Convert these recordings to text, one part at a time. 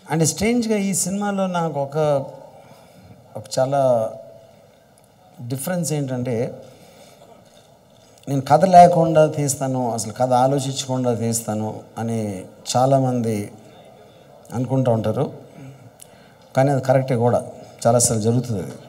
And స్ట్రేంజ్గా ఈ సినిమాలో నాకు ఒక ఒక చాలా డిఫరెన్స్ ఏంటంటే నేను కథ లేకుండా తీస్తాను అసలు కథ ఆలోచించకుండా తీస్తాను అని చాలామంది అనుకుంటూ ఉంటారు కానీ అది కరెక్టే కూడా చాలాసార్లు జరుగుతుంది అది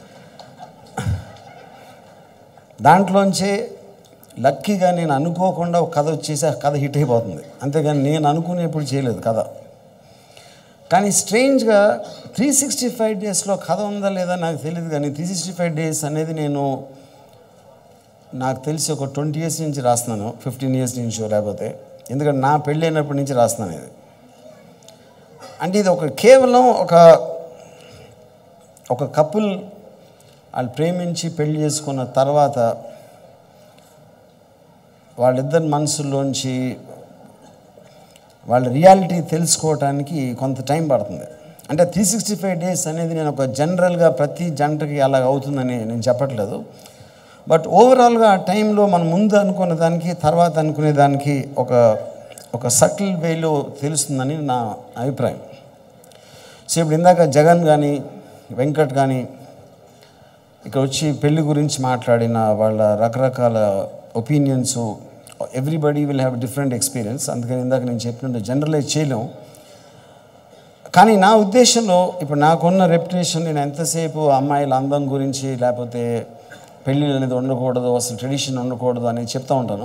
దాంట్లోంచి లక్కీగా నేను అనుకోకుండా ఒక కథ వచ్చేసి ఆ కథ హిట్ అయిపోతుంది అంతేగాని నేను అనుకునేప్పుడు చేయలేదు కథ కానీ స్ట్రేంజ్గా త్రీ సిక్స్టీ ఫైవ్ డేస్లో కథ ఉందా లేదా నాకు తెలియదు కానీ త్రీ సిక్స్టీ ఫైవ్ డేస్ అనేది నేను నాకు తెలిసి ఒక ట్వంటీ ఇయర్స్ నుంచి రాస్తున్నాను ఫిఫ్టీన్ ఇయర్స్ నుంచి లేకపోతే ఎందుకంటే నా పెళ్ళి అయినప్పటి నుంచి రాస్తున్నాను ఇది అంటే ఇది ఒక కేవలం ఒక ఒక కపుల్ వాళ్ళు ప్రేమించి పెళ్లి చేసుకున్న తర్వాత వాళ్ళిద్దరి మనసుల్లోంచి వాళ్ళ రియాలిటీ తెలుసుకోవటానికి కొంత టైం పడుతుంది అంటే త్రీ సిక్స్టీ ఫైవ్ డేస్ అనేది నేను ఒక జనరల్గా ప్రతి జంటకి అలా అవుతుందని నేను చెప్పట్లేదు బట్ ఓవరాల్గా ఆ టైంలో మనం ముందు అనుకున్న దానికి తర్వాత అనుకునే దానికి ఒక ఒక సటిల్ వేలో తెలుస్తుందని నా అభిప్రాయం సో ఇప్పుడు ఇందాక జగన్ కానీ వెంకట్ కానీ ఇక్కడ వచ్చి పెళ్లి గురించి మాట్లాడిన వాళ్ళ రకరకాల opinions everybody will have different experience అందుకని ఇందాక నేను చెప్పినట్టు జనరలైజ్ చేయలేం కానీ నా ఉద్దేశంలో ఇప్పుడు నాకున్న రెప్యుటేషన్ నేను ఎంతసేపు అమ్మాయిల అందం గురించి లేకపోతే పెళ్ళిళ్ళు అనేది ఉండకూడదు అసలు ట్రెడిషన్ ఉండకూడదు అనేది చెప్తూ ఉంటాను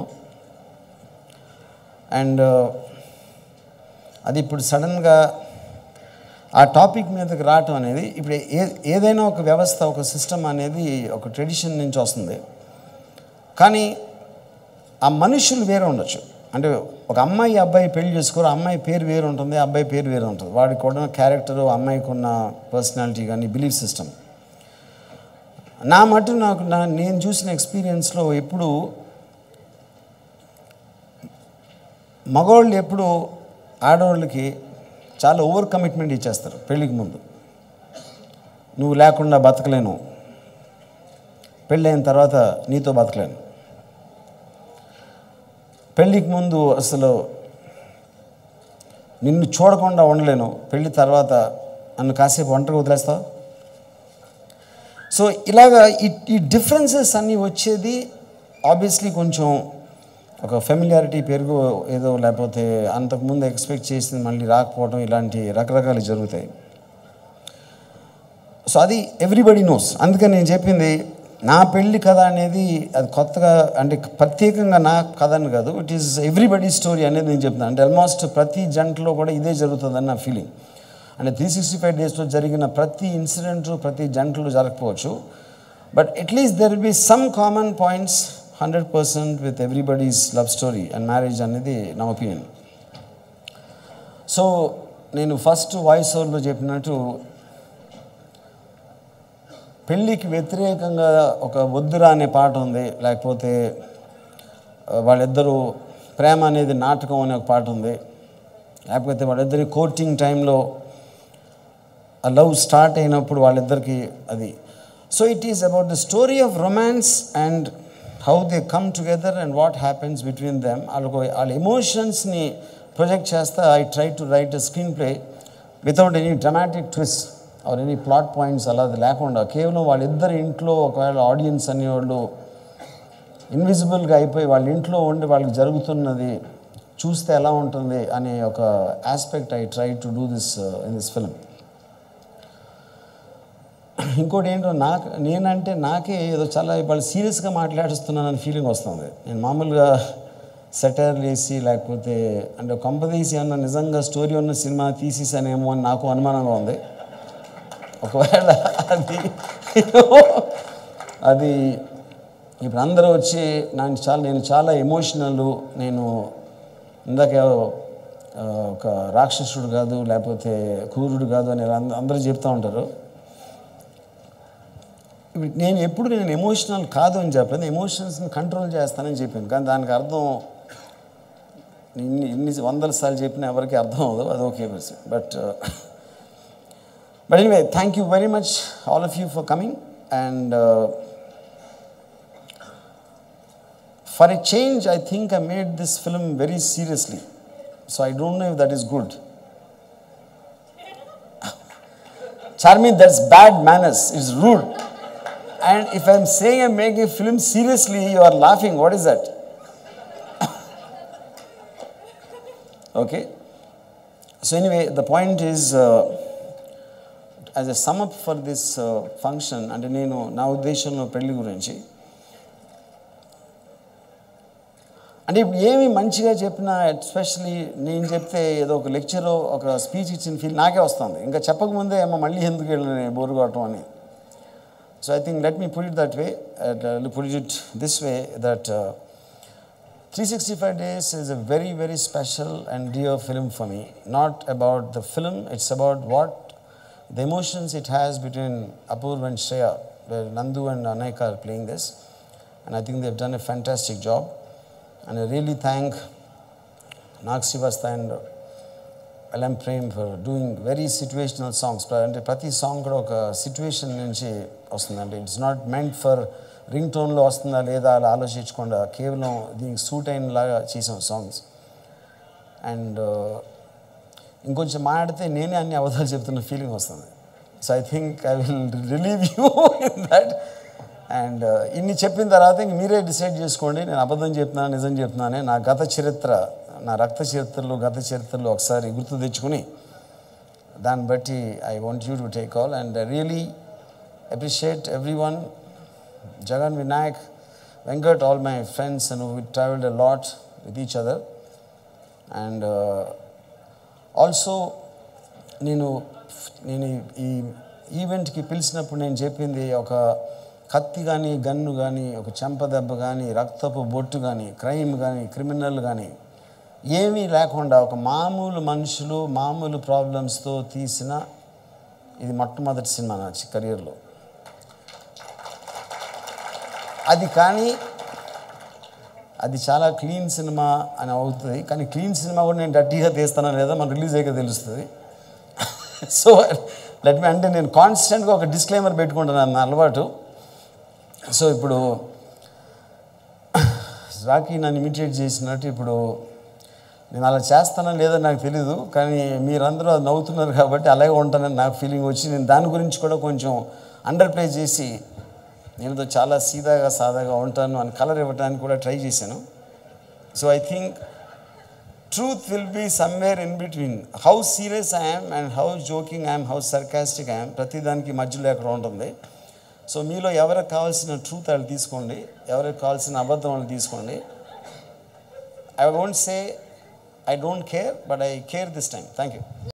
అండ్ అది ఇప్పుడు సడన్గా ఆ టాపిక్ మీదకి రావటం అనేది ఇప్పుడు ఏ ఏదైనా ఒక వ్యవస్థ ఒక సిస్టమ్ అనేది ఒక ట్రెడిషన్ నుంచి వస్తుంది కానీ ఆ మనుషులు వేరే ఉండొచ్చు అంటే ఒక అమ్మాయి అబ్బాయి పెళ్లి చేసుకోరు అమ్మాయి పేరు వేరు ఉంటుంది అబ్బాయి పేరు వేరు ఉంటుంది వాడికి ఉన్న క్యారెక్టరు అమ్మాయికి ఉన్న పర్సనాలిటీ కానీ బిలీఫ్ సిస్టమ్ నా మటు నాకు నా నేను చూసిన ఎక్స్పీరియన్స్లో ఎప్పుడు మగవాళ్ళు ఎప్పుడు ఆడవాళ్ళకి చాలా ఓవర్ కమిట్మెంట్ ఇచ్చేస్తారు పెళ్ళికి ముందు నువ్వు లేకుండా బతకలేను పెళ్ళైన తర్వాత నీతో బతకలేను పెళ్ళికి ముందు అసలు నిన్ను చూడకుండా ఉండలేను పెళ్ళి తర్వాత నన్ను కాసేపు ఒంటరిగా వదిలేస్తావు సో ఇలాగా ఈ ఈ డిఫరెన్సెస్ అన్నీ వచ్చేది ఆబ్వియస్లీ కొంచెం ఒక ఫెమిలియారిటీ పెరుగు ఏదో లేకపోతే అంతకుముందు ఎక్స్పెక్ట్ చేసింది మళ్ళీ రాకపోవడం ఇలాంటి రకరకాలు జరుగుతాయి సో అది ఎవ్రీబడి నోస్ అందుకని నేను చెప్పింది నా పెళ్లి కథ అనేది అది కొత్తగా అంటే ప్రత్యేకంగా నా కథ అని కాదు ఇట్ ఈస్ ఎవ్రీబడి స్టోరీ అనేది నేను చెప్తాను అంటే ఆల్మోస్ట్ ప్రతి జంటలో కూడా ఇదే జరుగుతుందని నా ఫీలింగ్ అంటే త్రీ సిక్స్టీ ఫైవ్ డేస్లో జరిగిన ప్రతి ఇన్సిడెంట్ ప్రతి జంటలో జరగకపోవచ్చు but at least there be some common points hundred percent with everybody's love story and marriage అనేది నా ఒపీనియన్ సో నేను ఫస్ట్ వాయిస్ ఓవర్లో చెప్పినట్టు పెళ్ళికి వ్యతిరేకంగా ఒక వద్దురా అనే పాట ఉంది లేకపోతే ఆ, వాళ్ళిద్దరూ ప్రేమ అనేది నాటకం అనే ఒక పాట ఉంది లేకపోతే వాళ్ళిద్దరి కోర్టింగ్ టైంలో ఆ లవ్ స్టార్ట్ అయినప్పుడు వాళ్ళిద్దరికి అది so it is about the story of romance and how they come together and what happens between them వాళ్ళకు వాళ్ళ ఎమోషన్స్ని ప్రొజెక్ట్ చేస్తా I try to write a screenplay without any dramatic twist or any plot points అలా లేకుండా కేవలం వాళ్ళిద్దరి ఇంట్లో ఒకవేళ ఆడియన్స్ అనేవాళ్ళు ఇన్విజిబుల్గా అయిపోయి వాళ్ళ ఇంట్లో ఉండి వాళ్ళకి జరుగుతున్నది చూస్తే ఎలా ఉంటుంది అనే ఒక aspect I try to do this in this film ఇంకోటి ఏంటో నాకు నేనంటే నాకే ఏదో చాలా ఇవాళ సీరియస్గా మాట్లాడుస్తున్నానని ఫీలింగ్ వస్తుంది నేను మామూలుగా సెటర్ వేసి లేకపోతే అంటే కంపదీసి ఏమన్నా నిజంగా స్టోరీ ఉన్న సినిమా తీసేసానేమో అని నాకు అనుమానంగా ఉంది ఒకవేళ అది అది ఇప్పుడు అందరూ వచ్చి నాకు చాలా నేను చాలా ఎమోషనల్ నేను ఇందాక ఆ, ఒక రాక్షసుడు కాదు లేకపోతే క్రూరుడు కాదు అని అంద- అందరూ చెప్తూ ఉంటారు ఇప్పుడు నేను ఎప్పుడు నేను ఎమోషనల్ కాదు అని చెప్పలేదు ఎమోషన్స్ని కంట్రోల్ చేస్తానని చెప్పాను కానీ దానికి అర్థం ఇన్ని ఇన్ని వందల సార్లు చెప్పినా ఎవరికి అర్థం అవ్వదు అది okay but but anyway thank you very much all of you for coming and for a change I think I made this film very seriously so I don't know if that is good Charmi, that's bad manners. It's rude. And if I'm saying I'm making a film seriously, you are laughing. What is that? okay. So anyway, the point is, uh, as a sum up for this uh, function, అంటే నేను నా ఉద్దేశంలో పెళ్లి గురించి అంటే ఇప్పుడు ఏమి మంచిగా చెప్పినా ఎస్పెషలీ నేను చెప్తే ఏదో ఒక లెక్చర్ ఒక స్పీచ్ ఇచ్చిన ఫీల్ నాకే వస్తుంది ఇంకా చెప్పకముందే ఏమో మళ్ళీ ఎందుకు వెళ్ళి బోరు కొట్టడం అని so I think let me put it that way put it this way that three sixty five days is a very very special and dear film for me not about the film it's about what the emotions it has between Apoorv and Shreya Nandu and అనేక are playing this and I think they've done a fantastic job And I really thank Nag Sivasta and LM Prem for doing very situational songs. అంటే ప్రతి song కూడా ఒక situation నుంచి వస్తుందండి it's not meant for ring టోన్లో వస్తుందా లేదా అలా ఆలోచించకుండా కేవలం దీనికి సూట్ అయిన లాగా చేసాం సాంగ్స్ అండ్ ఇంకొంచెం మాట్లాడితే నేనే అన్ని అబద్ధాలు చెప్తున్న ఫీలింగ్ వస్తుంది so I think I will relieve you in that and ఇన్ని చెప్పిన తర్వాత ఇంక మీరే డిసైడ్ చేసుకోండి నేను అబద్ధం చెప్తున్నాను నిజం చెప్తున్నానే నా గత చరిత్ర నా రక్త చరిత్రలో గత చరిత్రలో ఒకసారి గుర్తు తెచ్చుకుని దాన్ని బట్టి I want you to take all and really appreciate everyone Jagan Vinayak Venkat all my friends and we travelled a lot with each other and also నేను నేను ఈ ఈవెంట్కి పిలిచినప్పుడు నేను చెప్పింది ఒక కత్తి కానీ గన్ను కానీ ఒక చెంప దెబ్బ కానీ రక్తపు బొట్టు కానీ క్రైమ్ కానీ క్రిమినల్ కానీ ఏమీ లేకుండా ఒక మామూలు మనుషులు మామూలు ప్రాబ్లమ్స్తో తీసిన ఇది మొట్టమొదటి సినిమా నా కెరియర్లో అది కానీ అది చాలా క్లీన్ సినిమా అని అవుతుంది కానీ క్లీన్ సినిమా కూడా నేను డట్టీగా తీస్తానా లేదా మన రిలీజ్ అయ్యాక తెలుస్తుంది సో లెట్ మీ అంటే నేను కాన్స్టెంట్గా ఒక డిస్క్లైమర్ పెట్టుకుంటున్నాను నా అలవాటు సో ఇప్పుడు రాకీ నన్ను ఇమిటేట్ చేసినట్టు ఇప్పుడు నేను అలా చేస్తానో లేదో నాకు తెలీదు కానీ మీరందరూ అది నవ్వుతున్నారు కాబట్టి అలాగే ఉంటానని నాకు ఫీలింగ్ వచ్చి నేను దాని గురించి కూడా కొంచెం అండర్ ప్లే చేసి నేను చాలా సీదాగా సాదాగా ఉంటాను అని కలర్ ఇవ్వడానికి కూడా ట్రై చేశాను so I think truth will be somewhere in between how serious I'm and how joking I'm how sarcastic I'm ప్రతిదానికి మధ్యలో ఎక్కడ ఉంటుంది సో మీలో ఎవరికి కావాల్సిన ట్రూత్ వాళ్ళు తీసుకోండి ఎవరికి కావాల్సిన అబద్ధం వాళ్ళు తీసుకోండి I won't say I don't care but I care this time thank you